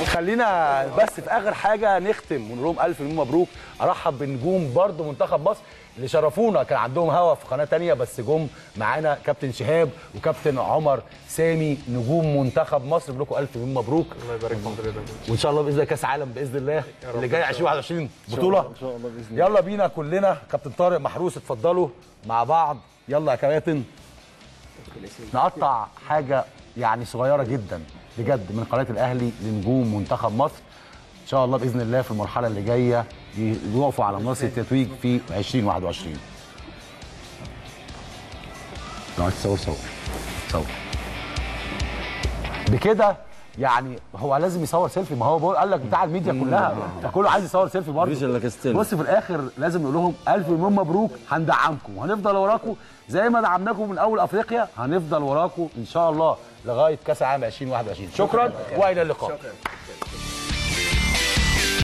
خلينا بس في اخر حاجه نختم ونقول لهم الف مليون مبروك ارحب بنجوم برضو منتخب مصر اللي شرفونا كان عندهم هوا في قناه تانية بس جم معانا كابتن شهاب وكابتن عمر سامي نجوم منتخب مصر بقول لكم الف مليون مبروك الله يبارك في حضرتك وان شاء الله باذن الله كاس عالم باذن الله اللي جاي 2021 بطوله ان شاء الله باذن الله يلا بينا كلنا كابتن طارق محروس اتفضلوا مع بعض يلا يا كباتن نقطع حاجه يعني صغيره جدا بجد من قناه الاهلي لنجوم منتخب مصر ان شاء الله باذن الله في المرحله اللي جايه يقفوا على منصه التتويج في 2021 لو عايز تصور صور صور بكده يعني هو لازم يصور سيلفي ما هو بقول قال لك بتاع الميديا كلها فكله عايز يصور سيلفي برضه مفيش إلا كاستيل. بص في الاخر لازم نقول لهم الف مليون مبروك هندعمكم وهنفضل وراكم زي ما دعمناكم من اول افريقيا هنفضل وراكم ان شاء الله لغايه كاس العالم 2021 شكرا والى اللقاء